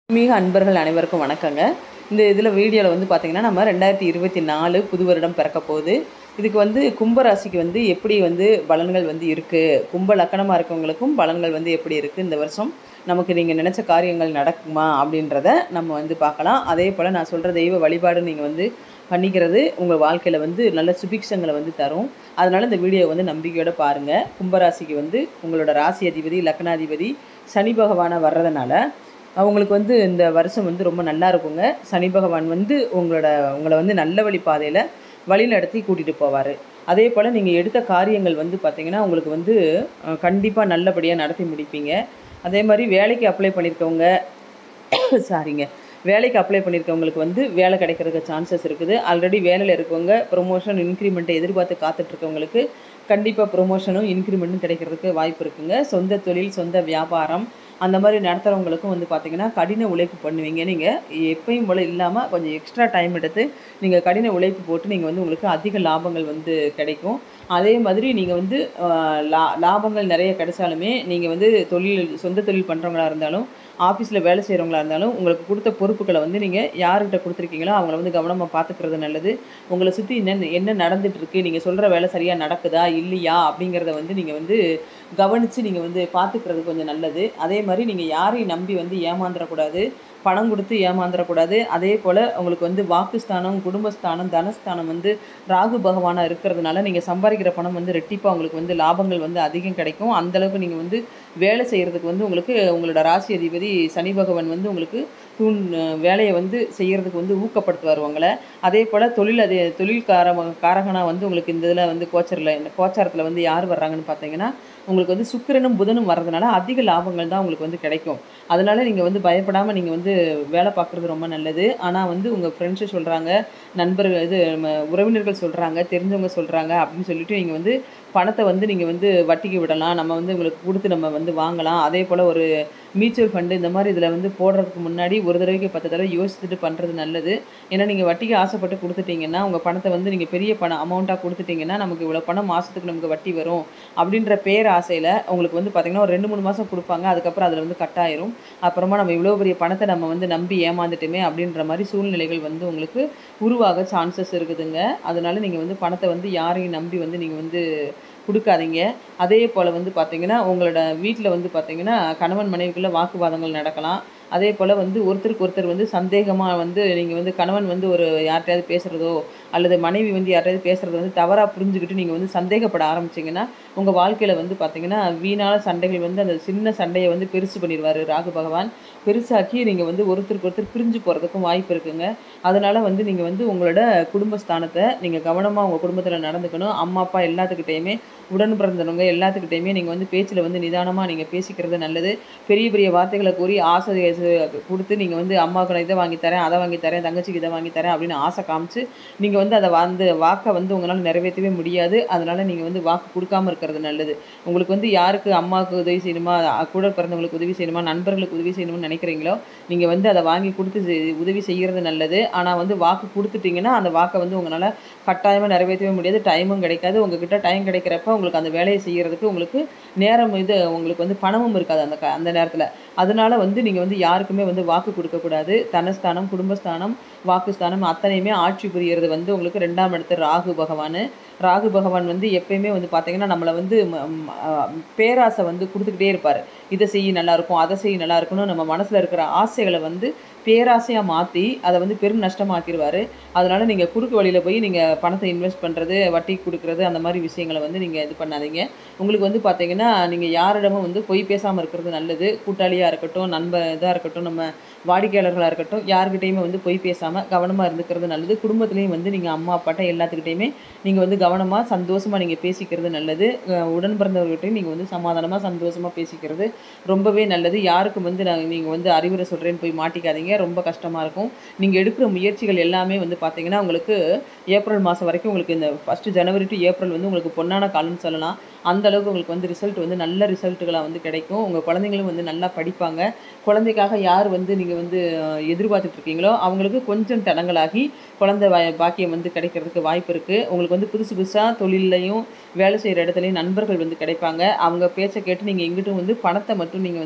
ஆன்மீக அன்பர்கள் அனைவருக்கும் வணக்கங்க இந்த இதில் வீடியோவில் வந்து பார்த்திங்கன்னா நம்ம ரெண்டாயிரத்தி இருபத்தி நாலு புது வருடம் பிறக்க போகுது இதுக்கு வந்து கும்ப ராசிக்கு வந்து எப்படி வந்து பலன்கள் வந்து இருக்குது கும்ப லக்கணமாக இருக்கவங்களுக்கும் பலன்கள் வந்து எப்படி இருக்குது இந்த வருஷம் நமக்கு நீங்கள் நினச்ச காரியங்கள் நடக்குமா அப்படின்றத நம்ம வந்து பார்க்கலாம் அதே போல் நான் சொல்கிற தெய்வ வழிபாடு நீங்கள் வந்து பண்ணிக்கிறது உங்கள் வாழ்க்கையில் வந்து நல்ல சுபிக்ஷங்களை வந்து தரும் அதனால் இந்த வீடியோ வந்து நம்பிக்கையோடு பாருங்கள் கும்பராசிக்கு வந்து உங்களோட ராசி அதிபதி லக்னாதிபதி சனி பகவானை வர்றதுனால அவங்களுக்கு வந்து இந்த வருஷம் வந்து ரொம்ப நல்லா இருக்குங்க சனி பகவான் வந்து உங்களோட உங்களை வந்து நல்ல வழி பாதையில் வழி நடத்தி கூட்டிகிட்டு போவார் அதே போல் நீங்கள் எடுத்த காரியங்கள் வந்து பார்த்திங்கன்னா உங்களுக்கு வந்து கண்டிப்பாக நல்லபடியாக நடத்தி முடிப்பீங்க அதே மாதிரி வேலைக்கு அப்ளை பண்ணியிருக்கவங்க சாரிங்க வேலைக்கு அப்ளை பண்ணியிருக்கவங்களுக்கு வந்து வேலை கிடைக்கிறதுக்கு சான்சஸ் இருக்குது ஆல்ரெடி வேலையில் இருக்கவங்க ப்ரொமோஷன் இன்க்ரிமெண்ட்டை எதிர்பார்த்து காத்துட்ருக்கவங்களுக்கு கண்டிப்பாக ப்ரொமோஷனும் இன்க்ரிமெண்ட்டும் கிடைக்கிறதுக்கு வாய்ப்பு இருக்குங்க சொந்த தொழில் சொந்த வியாபாரம் அந்த மாதிரி நடத்துகிறவங்களுக்கும் வந்து பார்த்திங்கன்னா கடின உழைப்பு பண்ணுவீங்க நீங்கள் எப்பயும் போல் இல்லாமல் கொஞ்சம் எக்ஸ்ட்ரா டைம் எடுத்து நீங்கள் கடின உழைப்பு போட்டு நீங்கள் வந்து உங்களுக்கு அதிக லாபங்கள் வந்து கிடைக்கும் அதே மாதிரி நீங்கள் வந்து லா லாபங்கள் நிறைய கிடைச்சாலுமே நீங்கள் வந்து தொழில் சொந்த தொழில் பண்ணுறவங்களா இருந்தாலும் ஆஃபீஸில் வேலை செய்கிறவங்களா இருந்தாலும் உங்களுக்கு கொடுத்த பொறுப்புகளை வந்து நீங்கள் யார்கிட்ட கொடுத்துருக்கீங்களோ அவங்கள வந்து கவனமாக பார்த்துக்கிறது நல்லது உங்களை சுற்றி என்ன என்ன நடந்துகிட்ருக்கு நீங்கள் சொல்கிற வேலை சரியாக நடக்குதா இல்லையா அப்படிங்கிறத வந்து நீங்கள் வந்து கவனித்து நீங்கள் வந்து பார்த்துக்கிறது கொஞ்சம் நல்லது அதே மாதிரி நீங்கள் யாரையும் நம்பி வந்து ஏமாந்துடக்கூடாது பணம் கொடுத்து ஏமாந்துடக்கூடாது அதே போல் உங்களுக்கு வந்து வாக்குஸ்தானம் குடும்பஸ்தானம் தனஸ்தானம் வந்து ராகு பகவானாக இருக்கிறதுனால நீங்கள் சம்பாதிக்கிற பணம் வந்து ரெட்டிப்பாக உங்களுக்கு வந்து லாபங்கள் வந்து அதிகம் கிடைக்கும் அந்தளவுக்கு நீங்கள் வந்து வேலை செய்கிறதுக்கு வந்து உங்களுக்கு உங்களோட ராசி அதிபதி சனி பகவான் வந்து உங்களுக்கு தூண் வேலையை வந்து செய்கிறதுக்கு வந்து ஊக்கப்படுத்துவார் உங்களை அதே போல் தொழில் அதே தொழில் கார காரகனாக வந்து உங்களுக்கு இந்த இதில் வந்து கோச்சரில் இந்த கோச்சாரத்தில் வந்து யார் வர்றாங்கன்னு பார்த்தீங்கன்னா உங்களுக்கு வந்து சுக்கிரனும் புதனும் வர்றதுனால அதிக லாபங்கள் தான் உங்களுக்கு வந்து கிடைக்கும் அதனால் நீங்கள் வந்து பயப்படாமல் நீங்கள் வந்து வேலை பார்க்குறது ரொம்ப நல்லது ஆனால் வந்து உங்கள் ஃப்ரெண்ட்ஸு சொல்கிறாங்க நண்பர்கள் இது உறவினர்கள் சொல்கிறாங்க தெரிஞ்சவங்க சொல்கிறாங்க அப்படின்னு சொல்லிட்டு நீங்கள் வந்து பணத்தை வந்து நீங்கள் வந்து வட்டிக்கு விடலாம் நம்ம வந்து உங்களுக்கு கொடுத்து நம்ம வந்து வாங்கலாம் அதே போல் ஒரு மியூச்சுவல் ஃபண்டு இந்த மாதிரி இதில் வந்து போடுறதுக்கு முன்னாடி ஒரு தடவைக்கு பத்து தடவை யோசிச்சுட்டு பண்ணுறது நல்லது ஏன்னா நீங்கள் வட்டிக்கு ஆசைப்பட்டு கொடுத்துட்டீங்கன்னா உங்கள் பணத்தை வந்து நீங்கள் பெரிய பணம் அமௌண்ட்டாக கொடுத்துட்டிங்கன்னா நமக்கு இவ்வளோ பணம் மாதத்துக்கு நமக்கு வட்டி வரும் அப்படின்ற பேர் ஆசையில் உங்களுக்கு வந்து பார்த்திங்கன்னா ஒரு ரெண்டு மூணு மாதம் கொடுப்பாங்க அதுக்கப்புறம் அதில் வந்து கட் ஆயிரும் அப்புறமா நம்ம இவ்வளோ பெரிய பணத்தை நம்ம வந்து நம்பி ஏமாந்துட்டுமே அப்படின்ற மாதிரி சூழ்நிலைகள் வந்து உங்களுக்கு உருவாக சான்சஸ் இருக்குதுங்க அதனால நீங்கள் வந்து பணத்தை வந்து யாரையும் நம்பி வந்து நீங்கள் வந்து கொடுக்காதீங்க அதே போல் வந்து பார்த்திங்கன்னா உங்களோட வீட்டில் வந்து பார்த்திங்கன்னா கணவன் மனைவிக்குள்ளே வாக்குவாதங்கள் நடக்கலாம் அதே போல் வந்து ஒருத்தருக்கு ஒருத்தர் வந்து சந்தேகமாக வந்து நீங்கள் வந்து கணவன் வந்து ஒரு யார்கிட்டயாவது பேசுகிறதோ அல்லது மனைவி வந்து யார்கிட்டயாவது பேசுகிறத வந்து தவறாக புரிஞ்சுக்கிட்டு நீங்கள் வந்து சந்தேகப்பட ஆரம்பிச்சிங்கன்னா உங்கள் வாழ்க்கையில் வந்து பார்த்திங்கன்னா வீணான சண்டைகள் வந்து அந்த சின்ன சண்டையை வந்து பெருசு பண்ணிடுவார் ராகு பகவான் பெருசாக்கி நீங்கள் வந்து ஒருத்தருக்கு ஒருத்தர் பிரிஞ்சு போகிறதுக்கும் வாய்ப்பு இருக்குங்க அதனால் வந்து நீங்கள் வந்து உங்களோட குடும்பஸ்தானத்தை நீங்கள் கவனமாக உங்கள் குடும்பத்தில் நடந்துக்கணும் அம்மா அப்பா எல்லாத்துக்கிட்டேயுமே உடன் பிறந்தவங்க எல்லாத்துக்கிட்டையுமே நீங்கள் வந்து பேச்சில் வந்து நிதானமாக நீங்கள் பேசிக்கிறது நல்லது பெரிய பெரிய வார்த்தைகளை கூறி ஆசை கொடுத்து நீங்கள் வந்து அம்மாவுக்கு நான் இதை வாங்கி தரேன் அதை வாங்கி தரேன் தங்கச்சிக்கு இதை வாங்கி தரேன் அப்படின்னு ஆசை காமிச்சு நீங்கள் வந்து அதை வந்து வாக்கை வந்து உங்களால் நிறைவேற்றவே முடியாது அதனால் நீங்கள் வந்து வாக்கு கொடுக்காமல் இருக்கிறது நல்லது உங்களுக்கு வந்து யாருக்கு அம்மாவுக்கு உதவி செய்யணுமா கூட பிறந்தவங்களுக்கு உதவி செய்யணுமா நண்பர்களுக்கு உதவி செய்யணும்னு நினைக்கிறீங்களோ நீங்கள் வந்து அதை வாங்கி கொடுத்து உதவி செய்கிறது நல்லது ஆனால் வந்து வாக்கு கொடுத்துட்டிங்கன்னா அந்த வாக்கை வந்து உங்களால் கட்டாயமாக நிறைவேற்றவே முடியாது டைமும் கிடைக்காது உங்ககிட்ட டைம் கிடைக்கிறப்ப உங்களுக்கு அந்த வேலையை செய்கிறதுக்கு உங்களுக்கு நேரம் இது உங்களுக்கு வந்து பணமும் இருக்காது அந்த க அந்த நேரத்தில் அதனால வந்து நீங்கள் வந்து யாருக்குமே வந்து வாக்கு கொடுக்கக்கூடாது தனஸ்தானம் குடும்பஸ்தானம் வாக்குஸ்தானம் அத்தனையுமே ஆட்சி புரியறது வந்து உங்களுக்கு ரெண்டாம் இடத்து ராகு பகவான் ராகு பகவான் வந்து எப்பயுமே வந்து பார்த்திங்கன்னா நம்மளை வந்து பேராசை வந்து கொடுத்துக்கிட்டே இருப்பார் இதை செய்ய நல்லாயிருக்கும் அதை செய்ய நல்லா இருக்கணும் நம்ம மனசில் இருக்கிற ஆசைகளை வந்து பேராசையாக மாற்றி அதை வந்து பெரும் நஷ்டமாக்கிடுவார் அதனால் நீங்கள் குறுக்கு வழியில் போய் நீங்கள் பணத்தை இன்வெஸ்ட் பண்ணுறது வட்டி கொடுக்குறது அந்த மாதிரி விஷயங்களை வந்து நீங்கள் இது பண்ணாதீங்க உங்களுக்கு வந்து பார்த்தீங்கன்னா நீங்கள் யாரிடமும் வந்து பொய் பேசாமல் இருக்கிறது நல்லது கூட்டாளியாக இருக்கட்டும் நண்ப இதாக இருக்கட்டும் நம்ம வாடிக்கையாளர்களாக இருக்கட்டும் யாருக்கிட்டையுமே வந்து பொய் பேசாமல் கவனமாக இருந்துக்கிறது நல்லது குடும்பத்துலேயும் வந்து நீங்கள் அம்மா அப்பாட்ட எல்லாத்துக்கிட்டையுமே நீங்கள் வந்து கவனமாக சந்தோஷமாக நீங்கள் பேசிக்கிறது நல்லது உடன் பிறந்தவர்கிட்டையும் நீங்கள் வந்து சமாதானமாக சந்தோஷமாக பேசிக்கிறது ரொம்பவே நல்லது யாருக்கும் வந்து நான் நீங்கள் வந்து அறிவுரை சொல்கிறேன்னு போய் மாட்டிக்காதீங்க ரொம்ப கஷ்டமாக இருக்கும் நீங்கள் எடுக்கிற முயற்சிகள் எல்லாமே வந்து பார்த்தீங்கன்னா உங்களுக்கு ஏப்ரல் மாதம் வரைக்கும் உங்களுக்கு இந்த ஃபஸ்ட்டு ஜனவரி டு ஏப்ரல் வந்து உங்களுக்கு பொன்னான காலம்னு சொல்லலாம் அந்த அளவுக்கு உங்களுக்கு வந்து ரிசல்ட் வந்து நல்ல ரிசல்ட்டுகளாக வந்து கிடைக்கும் உங்கள் குழந்தைங்களும் வந்து நல்லா படிப்பாங்க குழந்தைக்காக யார் வந்து நீங்கள் வந்து எதிர்பார்த்துட்டு இருக்கீங்களோ அவங்களுக்கு கொஞ்சம் தடங்களாகி குழந்தை பாக்கியம் வந்து கிடைக்கிறதுக்கு வாய்ப்பு இருக்குது உங்களுக்கு வந்து புதுசு புதுசாக தொழிலையும் வேலை செய்கிற இடத்துலையும் நண்பர்கள் வந்து கிடைப்பாங்க அவங்க பேச்சை கேட்டு நீங்கள் எங்கிட்டும் வந்து பணத்தை மட்டும் நீங்கள் வந்து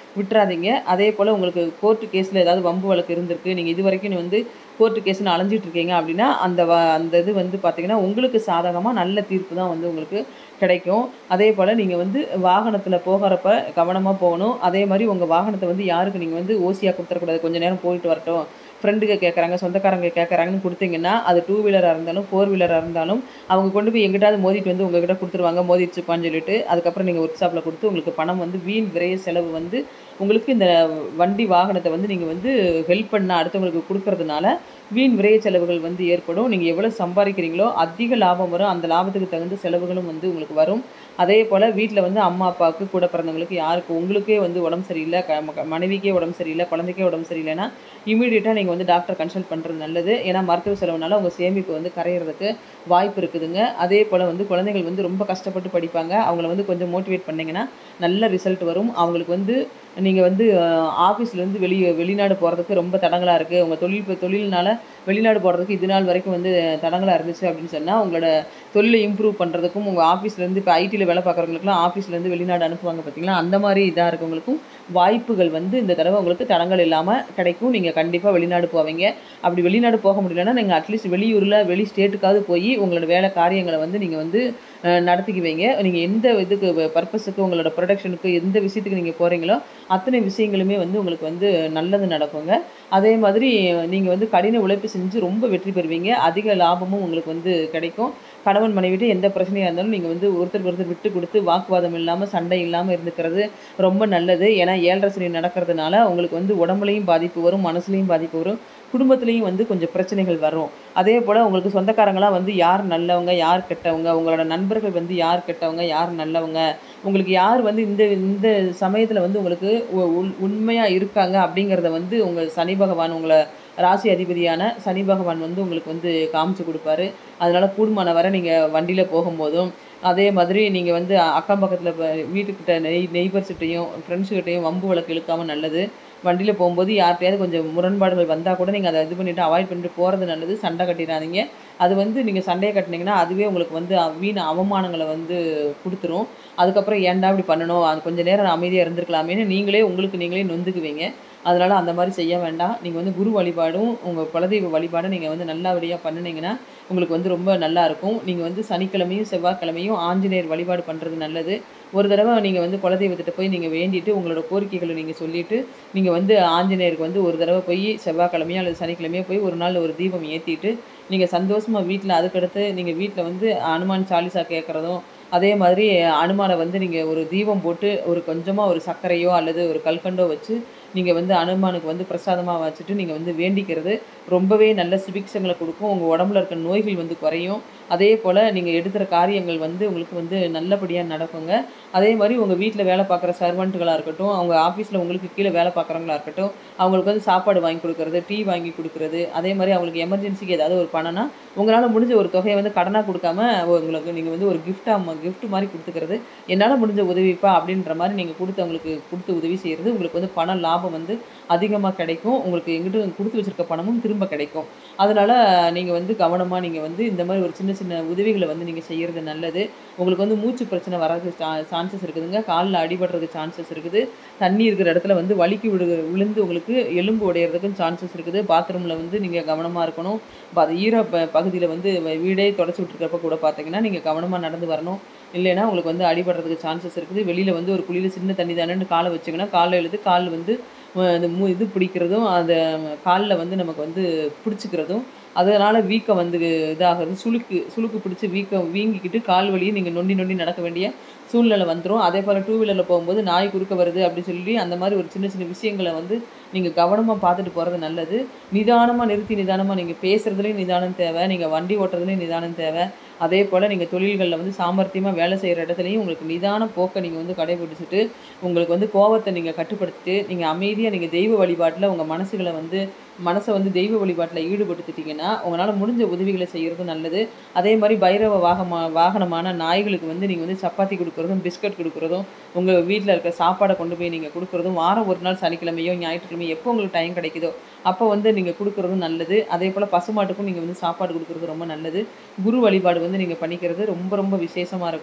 விட்டுறாதீங்க அதே போல் உங்களுக்கு கோர்ட்டு கேஸில் ஏதாவது வம்பு வழக்கு இருந்திருக்கு நீங்கள் இது வரைக்கும் வந்து கோர்ட்டு கேஸ்னு அலைஞ்சிட்டு இருக்கீங்க அப்படின்னா அந்த வ அந்த இது வந்து பார்த்திங்கன்னா உங்களுக்கு சாதகமாக நல்ல தீர்ப்பு தான் வந்து உங்களுக்கு கிடைக்கும் அதே போல் நீங்கள் வந்து வாகனத்தில் போகிறப்ப கவனமாக போகணும் அதே மாதிரி உங்கள் வாகனத்தை வந்து யாருக்கு நீங்கள் வந்து ஓசியாக கொடுத்துடக்கூடாது கொஞ்சம் நேரம் போயிட்டு வரட்டும் ஃப்ரெண்டுங்க கேட்குறாங்க சொந்தக்காரங்க கேட்குறாங்கன்னு கொடுத்தீங்கன்னா அது டூ வீலராக இருந்தாலும் ஃபோர் வீலராக இருந்தாலும் அவங்க கொண்டு போய் எங்கிட்டாவது மோதிட்டு வந்து உங்ககிட்ட கொடுத்துருவாங்க மோதிச்சுப்பான்னு சொல்லிட்டு அதுக்கப்புறம் நீங்கள் ஒர்க் ஷாப்பில் கொடுத்து உங்களுக்கு பணம் வந்து வீண் விரைய செலவு வந்து உங்களுக்கு இந்த வண்டி வாகனத்தை வந்து நீங்கள் வந்து ஹெல்ப் பண்ண அடுத்தவங்களுக்கு கொடுக்கறதுனால வீண் விரைய செலவுகள் வந்து ஏற்படும் நீங்கள் எவ்வளோ சம்பாதிக்கிறீங்களோ அதிக லாபம் வரும் அந்த லாபத்துக்கு தகுந்த செலவுகளும் வந்து உங்களுக்கு வரும் அதே போல் வீட்டில் வந்து அம்மா அப்பாவுக்கு கூட பிறந்தவங்களுக்கு யாருக்கு உங்களுக்கே வந்து உடம்பு சரியில்லை க ம- மனைவிக்கே உடம்பு சரியில்லை குழந்தைக்கே உடம்பு சரியில்லைன்னா இமீடியட்டாக நீங்கள் வந்து டாக்டர் கன்சல்ட் பண்ணுறது நல்லது ஏன்னா மருத்துவ செலவுனால உங்கள் சேமிப்பு வந்து கரையிறதுக்கு வாய்ப்பு இருக்குதுங்க அதே போல் வந்து குழந்தைகள் வந்து ரொம்ப கஷ்டப்பட்டு படிப்பாங்க அவங்கள வந்து கொஞ்சம் மோட்டிவேட் பண்ணிங்கன்னா நல்ல ரிசல்ட் வரும் அவங்களுக்கு வந்து நீங்கள் வந்து ஆஃபீஸ்லேருந்து வெளியே வெளிநாடு போகிறதுக்கு ரொம்ப தடங்கலாக இருக்குது உங்கள் தொழில் இப்போ தொழில்னால வெளிநாடு போகிறதுக்கு இது நாள் வரைக்கும் வந்து தடங்கலாக இருந்துச்சு அப்படின்னு சொன்னால் உங்களோட தொழிலை இம்ப்ரூவ் பண்ணுறதுக்கும் உங்கள் ஆஃபீஸ்லேருந்து இப்போ ஐடியில் வேலை பார்க்குறவங்களுக்குலாம் ஆஃபீஸ்லேருந்து வெளிநாடு அனுப்புவாங்க பார்த்தீங்களா அந்த மாதிரி இதாக இருக்கவங்களுக்கும் வாய்ப்புகள் வந்து இந்த தடவை உங்களுக்கு தடங்கள் இல்லாமல் கிடைக்கும் நீங்கள் கண்டிப்பாக வெளிநாடு போவீங்க அப்படி வெளிநாடு போக முடியலன்னா நீங்கள் அட்லீஸ்ட் வெளியூரில் வெளி ஸ்டேட்டுக்காவது போய் உங்களோட வேலை காரியங்களை வந்து நீங்கள் வந்து அஹ், நடத்திக்குவீங்க நீங்கள் எந்த இதுக்கு பர்பஸுக்கு உங்களோட ப்ரொடக்ஷனுக்கு எந்த விஷயத்துக்கு நீங்கள் போகிறீங்களோ அத்தனை விஷயங்களுமே வந்து உங்களுக்கு வந்து நல்லது நடக்குங்க அதே மாதிரி நீங்கள் வந்து கடின உழைப்பு செஞ்சு ரொம்ப வெற்றி பெறுவீங்க அதிக லாபமும் உங்களுக்கு வந்து கிடைக்கும் கணவன் மனைவிட்டு எந்த பிரச்சனையாக இருந்தாலும் நீங்கள் வந்து ஒருத்தருக்கு ஒருத்தர் விட்டு கொடுத்து வாக்குவாதம் இல்லாமல் சண்டை இல்லாமல் இருந்துக்கிறது ரொம்ப நல்லது ஏன்னா ஏழரை சனி நடக்கிறதுனால உங்களுக்கு வந்து உடம்புலையும் பாதிப்பு வரும் மனசுலையும் பாதிப்பு வரும் குடும்பத்துலேயும் வந்து கொஞ்சம் பிரச்சனைகள் வரும் அதே போல் உங்களுக்கு சொந்தக்காரங்களாம் வந்து யார் நல்லவங்க யார் கெட்டவங்க உங்களோட நண்பர்கள் வந்து யார் கெட்டவங்க யார் நல்லவங்க உங்களுக்கு யார் வந்து இந்த இந்த சமயத்தில் வந்து உங்களுக்கு உண்மையாக இருக்காங்க அப்படிங்கிறத வந்து உங்கள் சனி பகவான் உங்களை ராசி அதிபதியான சனி பகவான் வந்து உங்களுக்கு வந்து காமிச்சு கொடுப்பாரு அதனால் கூடுமான வரை நீங்கள் வண்டியில் போகும்போதும் அதே மாதிரி நீங்கள் வந்து அக்கம் பக்கத்தில் வீட்டுக்கிட்ட நெய் நெய்பர்ஸ்கிட்டையும் ஃப்ரெண்ட்ஸுக்கிட்டையும் வம்பு வழக்கு இழுக்காமல் நல்லது வண்டியில் போகும்போது யார்கிட்டயாவது கொஞ்சம் முரண்பாடுகள் வந்தால் கூட நீங்கள் அதை இது பண்ணிவிட்டு அவாய்ட் பண்ணிட்டு போகிறது நல்லது சண்டை கட்டிடாதீங்க அது வந்து நீங்கள் சண்டையை கட்டினீங்கன்னா அதுவே உங்களுக்கு வந்து அ- வீண் அவமானங்களை வந்து கொடுத்துரும் அதுக்கப்புறம் ஏன்டா இப்படி பண்ணணும் அது கொஞ்சம் நேரம் அமைதியாக இருந்திருக்கலாமேன்னு நீங்களே உங்களுக்கு நீங்களே நொந்துக்குவீங்க அதனால் அந்த மாதிரி செய்ய வேண்டாம் நீங்கள் வந்து குரு வழிபாடும் உங்கள் குலதெய்வ வழிபாடும் நீங்கள் வந்து நல்லபடியாக பண்ணினீங்கன்னா உங்களுக்கு வந்து ரொம்ப நல்லா இருக்கும் நீங்கள் வந்து சனிக்கிழமையும் செவ்வாய்க்கிழமையும் ஆஞ்சநேயர் வழிபாடு பண்ணுறது நல்லது ஒரு தடவை நீங்கள் வந்து குலதெய்வத்திட்ட போய் நீங்கள் வேண்டிட்டு உங்களோட கோரிக்கைகளை நீங்கள் சொல்லிவிட்டு நீங்கள் வந்து ஆஞ்சநேயருக்கு வந்து ஒரு தடவை போய் செவ்வாய்க்கிழமையோ அல்லது சனிக்கிழமையோ போய் ஒரு நாள் ஒரு தீபம் ஏற்றிட்டு நீங்கள் சந்தோஷமாக வீட்டில் அதுக்கடுத்து நீங்கள் வீட்டில் வந்து அனுமான் சாலிசா கேட்குறதும் அதே மாதிரி அனுமானை வந்து நீங்கள் ஒரு தீபம் போட்டு ஒரு கொஞ்சமாக ஒரு சர்க்கரையோ அல்லது ஒரு கல்கண்டோ வச்சு நீங்கள் வந்து அனுமானுக்கு வந்து பிரசாதமாக வச்சுட்டு நீங்கள் வந்து வேண்டிக்கிறது ரொம்பவே நல்ல சுபிக்ஷங்களை கொடுக்கும் உங்கள் உடம்புல இருக்க நோய்கள் வந்து குறையும் அதே போல் நீங்கள் எடுக்கிற காரியங்கள் வந்து உங்களுக்கு வந்து நல்லபடியாக நடக்குங்க அதே மாதிரி உங்கள் வீட்டில் வேலை பார்க்குற சர்வெண்ட்டுகளாக இருக்கட்டும் அவங்க ஆஃபீஸில் உங்களுக்கு கீழே வேலை பார்க்குறவங்களா இருக்கட்டும் அவங்களுக்கு வந்து சாப்பாடு வாங்கி கொடுக்குறது டீ வாங்கி கொடுக்குறது அதே மாதிரி அவங்களுக்கு எமர்ஜென்சிக்கு ஏதாவது ஒரு பணம்னா உங்களால் முடிஞ்ச ஒரு தொகையை வந்து கடனாக கொடுக்காம உங்களுக்கு நீங்கள் வந்து ஒரு கிஃப்டாக gift மாதிரி கொடுத்துக்கிறது என்னால் முடிஞ்ச உதவிப்பா அப்படின்ற மாதிரி நீங்கள் கொடுத்து அவங்களுக்கு கொடுத்து உதவி செய்கிறது உங்களுக்கு வந்து பண லாபம் வந்து அதிகமாக கிடைக்கும் உங்களுக்கு எங்கிட்ட கொடுத்து வச்சிருக்க பணமும் திரும்ப கிடைக்கும் அதனால் நீங்கள் வந்து கவனமாக நீங்கள் வந்து இந்த மாதிரி ஒரு சின்ன சின்ன உதவிகளை வந்து நீங்கள் செய்கிறது நல்லது உங்களுக்கு வந்து மூச்சு பிரச்சனை வரதுக்கு சான்சஸ் இருக்குதுங்க காலில் அடிபடுறதுக்கு சான்சஸ் இருக்குது தண்ணி இருக்கிற இடத்துல வந்து வலிக்கு விடு விழுந்து உங்களுக்கு எலும்பு உடையிறதுக்கும் சான்சஸ் இருக்குது பாத்ரூமில் வந்து நீங்கள் கவனமாக இருக்கணும் இப்போ அது ஈர ப பகுதியில் வந்து வ- வீடே தொடச்சி விட்டுருக்கப்ப கூட பார்த்தீங்கன்னா நீங்கள் கவனமாக நடந்து வரணும் இல்லைன்னா உங்களுக்கு வந்து அடிபடுறதுக்கு சான்சஸ் இருக்குது வெளியில் வந்து ஒரு குழியில் சின்ன தண்ணி தானேன்னு காலை வச்சிங்கன்னா காலை எழுது கால் வந்து அஹ், அந்த மூ இது பிடிக்கிறதும் அந்த காலில் வந்து நமக்கு வந்து பிடிச்சிக்கிறதும் அதனால் வீக்கம் வந்து இதாகிறது சுளுக்கு சுளுக்கு பிடிச்சி வீக்கம் வீங்கிக்கிட்டு கால் வலியை நீங்கள் நொண்டி நொண்டி நடக்க வேண்டிய சூழ்நிலை வந்துடும் அதே போல் டூ வீலரில் போகும்போது நாய் குறுக்க வருது அப்படி சொல்லி அந்த மாதிரி ஒரு சின்ன சின்ன விஷயங்களை வந்து நீங்கள் கவனமாக பார்த்துட்டு போகிறது நல்லது நிதானமாக நிறுத்தி நிதானமாக நீங்கள் பேசுகிறதுலேயும் நிதானம் தேவை நீங்கள் வண்டி ஓட்டுறதுலேயும் நிதானம் தேவை அதே போல் நீங்கள் தொழில்களில் வந்து சாமர்த்தியமாக வேலை செய்கிற இடத்துலையும் உங்களுக்கு நிதான போக்கை நீங்கள் வந்து கடைபிடிச்சிட்டு உங்களுக்கு வந்து கோவத்தை நீங்கள் கட்டுப்படுத்திட்டு நீங்கள் அமைதியாக நீங்கள் தெய்வ வழிபாட்டில் உங்கள் மனசுகளை வந்து மனசை வந்து தெய்வ வழிபாட்டில் ஈடுபடுத்திட்டீங்கன்னா உங்களால் முடிஞ்ச உதவிகளை செய்கிறது நல்லது அதே மாதிரி பைரவ வாகமா வாகனமான நாய்களுக்கு வந்து நீங்கள் வந்து சப்பாத்தி கொடுக்குறதும் பிஸ்கட் கொடுக்குறதும் உங்கள் வீட்டில் இருக்க சாப்பாடை கொண்டு போய் நீங்கள் கொடுக்குறதும் வாரம் ஒரு நாள் சனிக்கிழமையோ ஞாயிற்றுக்கிழமையோ எப்போ உங்களுக்கு டைம் கிடைக்குதோ அப்போ வந்து நீங்கள் கொடுக்குறதும் நல்லது அதே போல் பசுமாட்டுக்கும் நீங்கள் வந்து சாப்பாடு கொடுக்குறது ரொம்ப நல்லது குரு வழிபாடு வந்து நீங்கள் பண்ணிக்கிறது ரொம்ப ரொம்ப விசேஷமாக இருக்கும்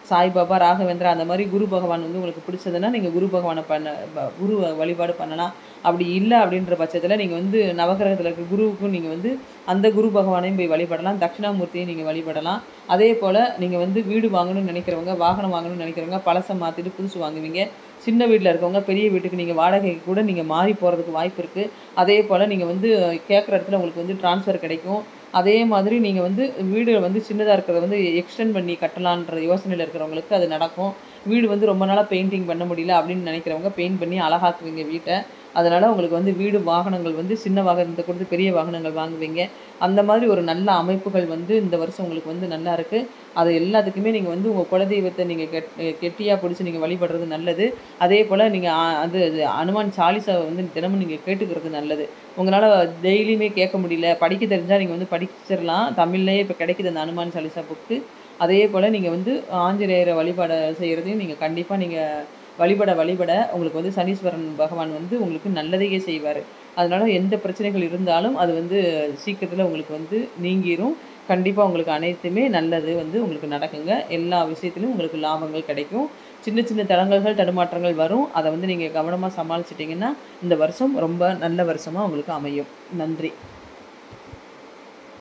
சாய்பாபா ராகவேந்திரா அந்த மாதிரி குரு பகவான் வந்து உங்களுக்கு பிடிச்சதுன்னா நீங்கள் குரு பகவானை பண்ண ப- குரு வழிபாடு பண்ணலாம் அப்படி இல்லை அப்படின்ற பட்சத்தில் நீங்கள் வந்து நவகிரகத்தில் இருக்க குருவுக்கும் நீங்கள் வந்து அந்த குரு பகவானையும் போய் வழிபடலாம் தட்சிணாமூர்த்தியை நீங்கள் வழிபடலாம் அதே போல் நீங்கள் வந்து வீடு வாங்கணும்னு நினைக்கிறவங்க வாகனம் வாங்கணும்னு நினைக்கிறவங்க பழசை மாற்றிட்டு புதுசு வாங்குவீங்க சின்ன வீட்டில் இருக்கவங்க பெரிய வீட்டுக்கு நீங்கள் வாடகைக்கு கூட நீங்கள் மாறி போகிறதுக்கு வாய்ப்பு இருக்குது அதே போல் நீங்கள் வந்து கேட்குற இடத்துல உங்களுக்கு வந்து ட்ரான்ஸ்ஃபர் கிடைக்கும் அதே மாதிரி நீங்கள் வந்து வீடு வந்து சின்னதாக இருக்கிறத வந்து எக்ஸ்டெண்ட் பண்ணி கட்டலான்ற யோசனையில் இருக்கிறவங்களுக்கு அது நடக்கும் வீடு வந்து ரொம்ப நாளாக பெயிண்டிங் பண்ண முடியல அப்படின்னு நினைக்கிறவங்க பெயிண்ட் பண்ணி அழகாக்குவீங்க வீட்டை அதனால் உங்களுக்கு வந்து வீடு வாகனங்கள் வந்து சின்ன வாகனத்தை கொடுத்து பெரிய வாகனங்கள் வாங்குவீங்க அந்த மாதிரி ஒரு நல்ல அமைப்புகள் வந்து இந்த வருஷம் உங்களுக்கு வந்து நல்லா இருக்குது அது எல்லாத்துக்குமே நீங்கள் வந்து உங்கள் குலதெய்வத்தை நீங்கள் கெட் கெட்டியாக பிடிச்சி நீங்கள் வழிபடுறது நல்லது அதே போல் நீங்கள் அது அது அனுமான் சாலிசா வந்து தினமும் நீங்கள் கேட்டுக்கிறது நல்லது உங்களால் டெய்லியுமே கேட்க முடியல படிக்க தெரிஞ்சால் நீங்கள் வந்து படிச்சிடலாம் தமிழ்லேயே இப்போ கிடைக்குது அந்த அனுமான் சாலிசா புக்கு அதே போல் நீங்கள் வந்து ஆஞ்சநேயரை வழிபாடு செய்கிறதையும் நீங்கள் கண்டிப்பாக நீங்கள் வழிபட வழிபட உங்களுக்கு வந்து சனீஸ்வரன் பகவான் வந்து உங்களுக்கு நல்லதையே செய்வார் அதனால எந்த பிரச்சனைகள் இருந்தாலும் அது வந்து சீக்கிரத்தில் உங்களுக்கு வந்து நீங்கிரும் கண்டிப்பாக உங்களுக்கு அனைத்துமே நல்லது வந்து உங்களுக்கு நடக்குங்க எல்லா விஷயத்திலும் உங்களுக்கு லாபங்கள் கிடைக்கும் சின்ன சின்ன தடங்கல்கள் தடுமாற்றங்கள் வரும் அதை வந்து நீங்கள் கவனமாக சமாளிச்சிட்டிங்கன்னா இந்த வருஷம் ரொம்ப நல்ல வருஷமாக உங்களுக்கு அமையும் நன்றி